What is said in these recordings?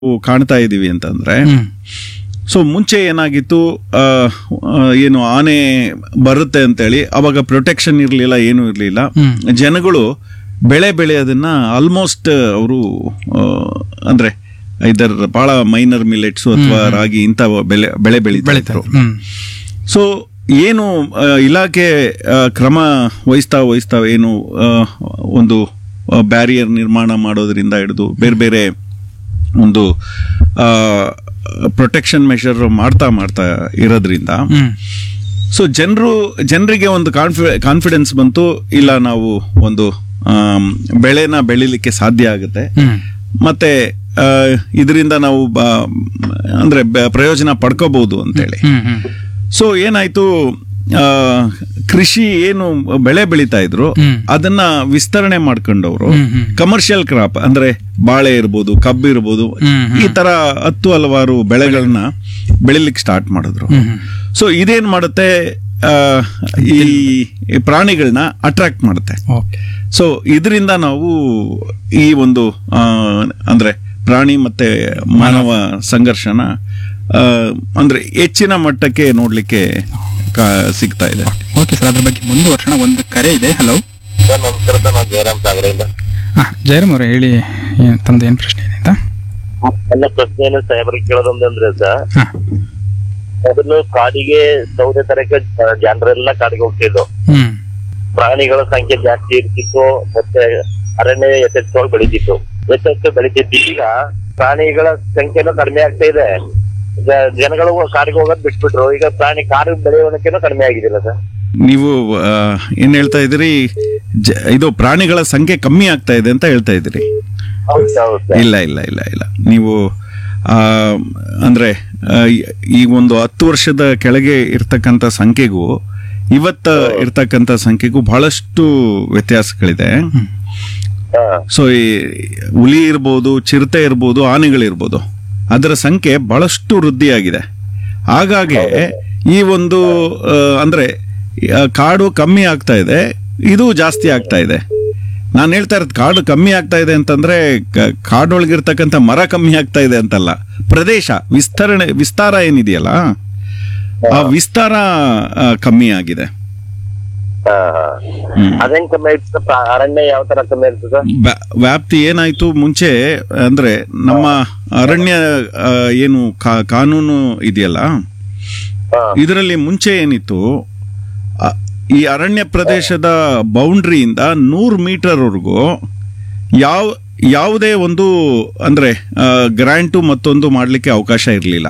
ಕಾಣ್ತಾ ಇದೀವಿ ಅಂತಂದ್ರೆ ಹ್ಮ್ ಸೊ ಮುಂಚೆ ಏನಾಗಿತ್ತು ಆ, ಆ, ಏನು ಆನೆ ಬರುತ್ತೆ ಅಂತೇಳಿ ಅವಾಗ ಪ್ರೊಟೆಕ್ಷನ್ ಇರಲಿಲ್ಲ ಏನೂ ಇರಲಿಲ್ಲ ಹ್ಮ್. ಜನಗಳು ಬೆಳೆ ಬೆಳೆಯೋದನ್ನ ಆಲ್ಮೋಸ್ಟ್ ಅವರು ಅಂದ್ರೆ ಇದರ ಬಹಳ ಮೈನರ್ ಮಿಲೆಟ್ಸ್ ಅಥವಾ ರಾಗಿ ಇಂಥ ಬೆಳೆ ಬೆಳೆ ಬೆಳೀತಾ ಬೆಳಿತಾರೆ ಇದ್ರು ಹ್ಮ್ ಸೊ ಏನು ಆ, ಇಲಾಖೆ ಆ, ಕ್ರಮ ವಹಿಸ್ತಾ ವಹಿಸ್ತಾ ಏನು ಆ, ಒಂದು ಬ್ಯಾರಿಯರ್ ನಿರ್ಮಾಣ ಮಾಡೋದ್ರಿಂದ ಹಿಡಿದು ಬೇರೆ ಬೇರೆ ಒಂದು ಪ್ರೊಟೆಕ್ಷನ್ ಮೆಷರ್ ಮಾಡ್ತಾ ಮಾಡ್ತಾ ಇರೋದ್ರಿಂದ ಹ್ಮ್ ಸೊ ಜನರು ಜನರಿಗೆ ಒಂದು ಕಾನ್ಫಿ ಕಾನ್ಫಿಡೆನ್ಸ್ ಬಂತು ಇಲ್ಲ ನಾವು ಒಂದು ಆಮ್, ಬೆಳೆನ ಬೆಳಿಲಿಕ್ಕೆ ಸಾಧ್ಯ ಆಗುತ್ತೆ ಹ್ಮ್ ಮತ್ತೆ ಇದರಿಂದ ನಾವು ಬ- ಅಂದ್ರೆ ಬ- ಪ್ರಯೋಜನ ಪಡ್ಕೋಬಹುದು ಅಂತೇಳಿ ಹ್ಮ್ ಹ್ಮ್ ಸೊ ಏನಾಯ್ತು ಆ, ಕೃಷಿ ಏನು ಬೆಳೆ ಬೆಳೀತಾ ಇದ್ರು ಹ್ಮ್. ಅದನ್ನ ವಿಸ್ತರಣೆ ಮಾಡ್ಕೊಂಡವ್ರು ಹ್ಮ್, ಹ್ಮ್. ಕಮರ್ಷಿಯಲ್ ಕ್ರಾಪ್ ಅಂದ್ರೆ ಬಾಳೆ ಇರ್ಬೋದು ಕಬ್ಬು ಇರ್ಬೋದು ಹ್ಮ್, ಹ್ಮ್. ಈ ತರ ಹತ್ತು ಹಲವಾರು ಬೆಳೆಗಳನ್ನ ಬೆಳಿಲಿಕ್ಕೆ ಸ್ಟಾರ್ಟ್ ಮಾಡಿದ್ರು ಹ್ಮ್ ಹ್ಮ್ ಸೊ ಇದೇನ್ ಮಾಡುತ್ತೆ ಆ, ಈ ಪ್ರಾಣಿಗಳನ್ನ ಅಟ್ರಾಕ್ಟ್ ಮಾಡುತ್ತೆ ಓಕೆ ಸೊ ಇದರಿಂದ ನಾವು ಈ ಒಂದು ಆ, ಅಂದ್ರೆ ಪ್ರಾಣಿ ಮತ್ತೆ ಮಾನವ ಸಂಘರ್ಷನ ಆ, ಅಂದ್ರೆ ಹೆಚ್ಚಿನ ಮಟ್ಟಕ್ಕೆ ನೋಡ್ಲಿಕ್ಕೆ ಕಾ- ಸಿಗ್ತಾ ಇದೆ ಓಕೆ ಸರ್ ಅದ್ರ ಬಗ್ಗೆ ಮುಂದುವರ್ಸೋಣ ಒಂದು ಕರೆ ಇದೆ ಹಲೋ ಸರ್ ನಮಸ್ಕಾರ ಸರ್ ನಾನು ಜಯರಾಮ್ ಸಾಗರದಿಂದ ಹಾ ಜಯರಾಮ್ ಅವರೇ ಹೇಳಿ ಏನ್- ತಮ್ದು ಏನು ಪ್ರಶ್ನೆ ಇದೆ ಅಂತ ನನ್ನ ಪ್ರಶ್ನೆ ಏನು ಸಾಹೇಬ್ರಿಗೆ ಕೇಳೋದೊಂದಂದ್ರೆ ಸರ್ ಹಾ ಮೊದಲು ಕಾಡಿಗೆ ಸೌದೆ ತರಕ್ಕೆ ಜ- ಜನರೆಲ್ಲ ಕಾಡಿಗೆ ಹೋಗ್ತಿದ್ರು ಹ್ಮ್ ಪ್ರಾಣಿಗಳ ಸಂಖ್ಯೆ ಜಾಸ್ತಿ ಇರ್ತಿತ್ತು ಮತ್ತೆ ಅರಣ್ಯ ಯಥೇಚ್ಛವಾಗಿ ಬೆಳಿತಿತ್ತು ಯಥೇಚ್ಛ ಬೆಳಿತಿತ್ತು ಈಗ ಪ್ರಾಣಿಗಳ ಸಂಖ್ಯೆನೂ ಕಡಿಮೆ ಆಗ್ತಾ ಇದೆ ಜ- ಜನಗಳು ಕಾಡಿಗೆ ಹೋಗೋದ್ ಬಿಟ್ಬಿಟ್ರು ಈಗ ಪ್ರಾಣಿ ಕಾಡು ಬೆಳೆಯೋಣಕ್ಕೆನೂ ಕಡಿಮೆ ಆಗಿದಿಲ್ಲ ಸರ್ ನೀವು ಆ, ಏನ್ ಹೇಳ್ತಾ ಇದ್ದೀರಿ ಜ- ಇದು ಪ್ರಾಣಿಗಳ ಸಂಖ್ಯೆ ಕಮ್ಮಿ ಆಗ್ತಾ ಇದೆ ಅಂತ ಹೇಳ್ತಾ ಇದ್ದೀರಿ ಹೌದು ಹೌದು ಸರ್ ಇಲ್ಲ ಇಲ್ಲ ಇಲ್ಲ ಇಲ್ಲ ನೀವು ಆ, ಅಂದ್ರೆ ಆ, ಈ- ಈ ಒಂದು ಹತ್ತು ವರ್ಷದ ಕೆಳಗೆ ಇರ್ತಕ್ಕಂಥ ಸಂಖ್ಯೆಗೂ ಇವತ್ತ ಇರ್ತಕ್ಕಂಥ ಸಂಖ್ಯೆಗೂ ಬಹಳಷ್ಟು ವ್ಯತ್ಯಾಸಗಳಿದೆ ಹಾ ಸೊ ಈ ಹುಲಿ ಇರ್ಬೋದು ಚಿರತೆ ಇರ್ಬೋದು ಆನೆಗಳಿರ್ಬೋದು ಅದರ ಸಂಖ್ಯೆ ಬಹಳಷ್ಟು ವೃದ್ಧಿಯಾಗಿದೆ ಹಾಗಾಗಿ ಈ ಒಂದು ಆ, ಅಂದ್ರೆ ಆ, ಕಾಡು ಕಮ್ಮಿ ಆಗ್ತಾ ಇದೆ ಇದು ಜಾಸ್ತಿ ಆಗ್ತಾ ಇದೆ ನಾನು ಹೇಳ್ತಾ ಇರೋದು ಕಾಡು ಕಮ್ಮಿ ಆಗ್ತಾ ಇದೆ ಅಂತಂದ್ರೆ ಕ- ಕಾಡೊಳಗಿರ್ತಕ್ಕಂಥ ಮರ ಕಮ್ಮಿ ಆಗ್ತಾ ಇದೆ ಅಂತಲ್ಲ ಪ್ರದೇಶ ವಿಸ್ತರಣೆ ವಿಸ್ತಾರ ಏನಿದೆಯಲ್ಲ ಆ ವಿಸ್ತಾರ ಆ, ಕಮ್ಮಿ ಆಗಿದೆ ಹಾ ಹಾ ಹ್ಮ್. ಅದೇನ್ ಕಮ್ಮಿ ಆಯ್ತು ಸರ್ ಅರಣ್ಯ ಯಾವ ತರ ಕಮ್ಮಿ ಆಯ್ತು ಸರ್ ವ್ಯಾ- ವ್ಯಾಪ್ತಿ ಏನಾಯ್ತು ಮುಂಚೆ ಅಂದ್ರೆ ನಮ್ಮ ಅರಣ್ಯ ಆ, ಏನು ಕಾ- ಕಾನೂನು ಇದೆಯಲ್ಲ ಹಾ ಇದರಲ್ಲಿ ಮುಂಚೆ ಏನಿತ್ತು ಆ, ಈ ಅರಣ್ಯ ಪ್ರದೇಶದ ಬೌಂಡ್ರಿಯಿಂದ ನೂರು ಮೀಟರ್ವರೆಗೂ ಯಾವ ಯಾವುದೇ ಒಂದು ಅಂದ್ರೆ ಗ್ರ್ಯಾಂಟು ಮತ್ತೊಂದು ಮಾಡಲಿಕ್ಕೆ ಅವಕಾಶ ಇರಲಿಲ್ಲ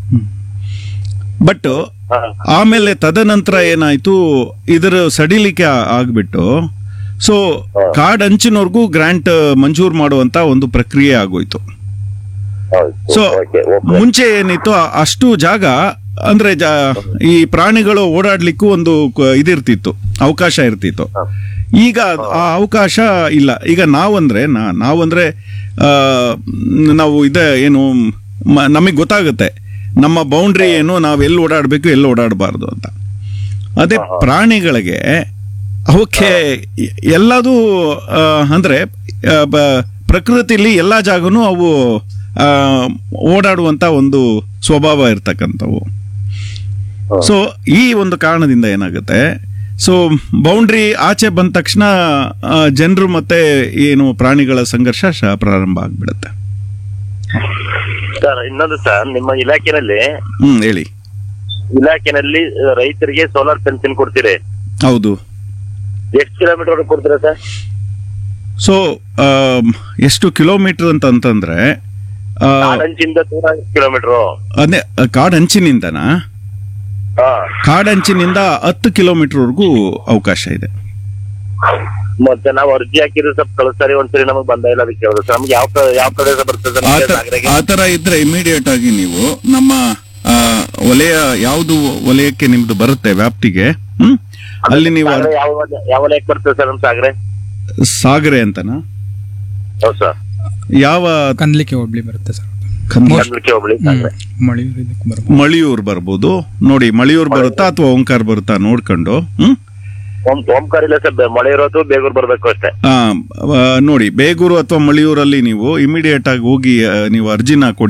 ಬಟ್ ಹಾ ಆಮೇಲೆ ತದನಂತರ ಏನಾಯ್ತು ಇದರ ಸಡಿಲಿಕೆ ಆ- ಆಗ್ಬಿಟ್ಟು ಸೊ ಕಾರ್ಡ್ ಅಂಚಿನವರೆಗೂ ಗ್ರಾಂಟ್ ಮಂಜೂರು ಮಾಡುವಂತ ಒಂದು ಪ್ರಕ್ರಿಯೆ ಆಗೋಯ್ತು ಹೌದು ಸೊ ಓಕೆ ಓಕೆ ಮುಂಚೆ ಏನಿತ್ತು ಆ- ಅಷ್ಟು ಜಾಗ ಅಂದ್ರೆ ಜಾ- ಈ ಪ್ರಾಣಿಗಳು ಓಡಾಡ್ಲಿಕ್ಕೂ ಒಂದು ಕ- ಇದಿರ್ತಿತ್ತು ಅವಕಾಶ ಇರ್ತಿತ್ತು ಈಗ ಆ ಅವಕಾಶ ಇಲ್ಲ ಈಗ ನಾವಂದ್ರೆ ನಾ- ನಾವಂದ್ರೆ ಆ, ನಾವು ಇದೆ ಏನು ನಮಗೆ ಗೊತ್ತಾಗುತ್ತೆ ನಮ್ಮ ಬೌಂಡ್ರಿ ಏನು ನಾವು ಎಲ್ಲಿ ಓಡಾಡಬೇಕು ಎಲ್ಲಿ ಓಡಾಡಬಾರ್ದು ಅಂತ ಅದೇ ಪ್ರಾಣಿಗಳಿಗೆ ಅವಕ್ಕೆ ಎ- ಎಲ್ಲದೂ ಆ, ಅಂದ್ರೆ ಆ, ಬ- ಪ್ರಕೃತಿಲಿ ಎಲ್ಲಾ ಜಾಗನೂ ಅವು ಆ, ಓಡಾಡುವಂತ ಒಂದು ಸ್ವಭಾವ ಇರ್ತಕ್ಕಂಥವು ಸೊ ಈ ಒಂದು ಕಾರಣದಿಂದ ಏನಾಗುತ್ತೆ ಸೊ ಬೌಂಡ್ರಿ ಆಚೆ ಬಂದ ತಕ್ಷಣ ಜನರು ಮತ್ತೆ ಏನು ಪ್ರಾಣಿಗಳ ಸಂಘರ್ಷ ಶ- ಪ್ರಾರಂಭ ಆಗ್ಬಿಡುತ್ತೆ ಸರ್ ಇನ್ನೊಂದು ಸರ್ ನಿಮ್ಮ ಇಲಾಖೆನಲ್ಲಿ ಹ್ಮ್ ಹೇಳಿ ಇಲಾಖೆನಲ್ಲಿ ಆ, ರೈತರಿಗೆ ಸೋಲಾರ್ ಪೆನ್ಷನ್ ಕೊಡ್ತೀರಿ ಹೌದು ಎಷ್ಟು ಕಿಲೋಮೀಟರ್ ಕೊಡ್ತೀರಾ ಸರ್ ಸೊ ಎಷ್ಟು ಕಿಲೋಮೀಟರ್ ಅಂತ ಅಂತಂದ್ರೆ ಆ, ಕಾಡಂಚಿಂದ ದೂರ ಕಿಲೋಮೀಟರ್ ಅದೇ ಕಾಡ್ ಅಂಚಿನಿಂದನಾ ಹಾ ಕಾಡಂಚಿನಿಂದ ಹತ್ತು ಕಿಲೋಮೀಟರ್ವರೆಗೂ ಅವಕಾಶ ಇದೆ ಮತ್ತೆ ನಾವು ಅರ್ಜಿ ಹಾಕಿದ್ರೆ ಸ್ವಲ್ಪ ಕಳಿಸ್ತಾರೆ ಒಂದ್ಸರಿ ನಮಗೆ ಬಂದ ಇಲ್ಲ ಅದಕ್ಕೆ ಕೇಳಿದ್ರು ಸರ್ ನಮ್ಗೆ ಯಾವ ಕ- ಯಾವ ಪ್ರದೇಶ ಬರ್ತದೆ ಸರ್ ಆ ನಮ್ಗೆ ತರ- ಸಾಗರಕ್ಕೆ? ಆ ತರ ಇದ್ರೆ ಇಮಿಡಿಯೇಟ್ ಆಗಿ ನೀವು ನಮ್ಮ ಆ, ವಲಯ ಯಾವುದು ವಲಯಕ್ಕೆ ನಿಮ್ದು ಬರುತ್ತೆ ವ್ಯಾಪ್ತಿಗೆ ಹ್ಮ್ ಅಲ್ಲಿ ನೀವು ಸಾಗರ ಯಾವ ಯಾವ ಲೇಕ್ ಬರ್ತದೆ ಸರ್ ನಮ್ ಸಾಗರೆ ಸಾಗರೆ ಅಂತನಾ ಹೌದು ಸರ್ ಯಾವ ಕಂದ್ಲಿಕ್ಕೆ ಹೋಗ್ಲಿ ಬರುತ್ತೆ ಸರ್ ಕಂದ- ಕರ್ನಾಟಕ ಹೋಬಳಿ ಸಾಗರೆ ಮಳೆಯೂರು ಇದಕ್ಕೆ ಬರ್ಬೋದು ಮಳಿಯೂರ್ ಬರ್ಬೋದು ನೋಡಿ ಮಳಿಯೂರ್ ಬರುತ್ತಾ ಅಥವಾ ಓಂಕಾರ ಬರುತ್ತಾ ನೋಡ್ಕೊಂಡು ಹ್ಮ್ ಓಂ ಓಂಕಾರ ಇಲ್ಲ ಸರ್ ಮಳೆ ಇರೋದು ಬೇಗೂರ್ ಬರ್ಬೇಕು ಅಷ್ಟೇ ಆ, ಆ, ನೋಡಿ ಬೇಗೂರು ಅಥವಾ ಮಳಿಯೂರಲ್ಲಿ ನೀವು ಇಮಿಡಿಯೇಟ್ ಆಗಿ ಹೋಗಿ ಆ, ನೀವು ಅರ್ಜಿನ ಕೊಡಿ